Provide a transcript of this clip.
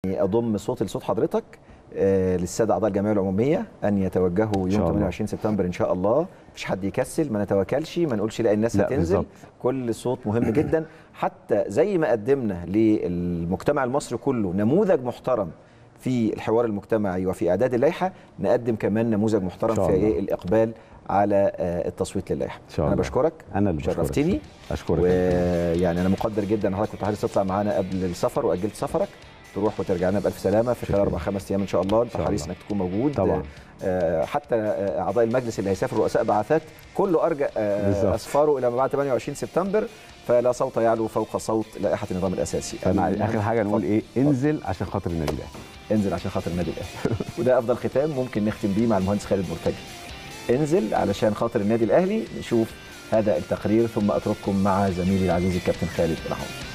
اضم صوتي لصوت حضرتك آه، للساده اعضاء الجمعيه العموميه ان يتوجهوا يوم شاء الله. 28 سبتمبر ان شاء الله مفيش حد يكسل ما نتوكلش ما نقولش لا الناس لا، هتنزل بالظبط. كل صوت مهم جدا حتى زي ما قدمنا للمجتمع المصري كله نموذج محترم في الحوار المجتمعي وفي اعداد اللائحه نقدم كمان نموذج محترم إن شاء في الله. إيه الإقبال على آه، التصويت للائحه إن شاء انا الله. بشكرك انا اللي بشكرك. شرفتني اشكرك ويعني انا مقدر جدا ان حضرتك كنت حريص تطلع معانا قبل السفر واجلت سفرك تروح وترجع لنا بالف سلامه في خلال شكراً. اربع خمس ايام ان شاء الله انت شاء حريص الله. انك تكون موجود طبعاً. آه، حتى آه، اعضاء المجلس اللي هيسافر رؤساء بعثات كله ارجى آه، بالظبط. اسفاره الى ما بعد 28 سبتمبر فلا صوت يعلو فوق صوت لائحه النظام الاساسي انا اخر حاجه نقول ايه انزل عشان خاطر النادي الاهلي انزل عشان خاطر النادي الاهلي وده افضل ختام ممكن نختم بيه مع المهندس خالد مرتجي انزل علشان خاطر النادي الاهلي نشوف هذا التقرير ثم اترككم مع زميلي العزيز الكابتن خالد رحمه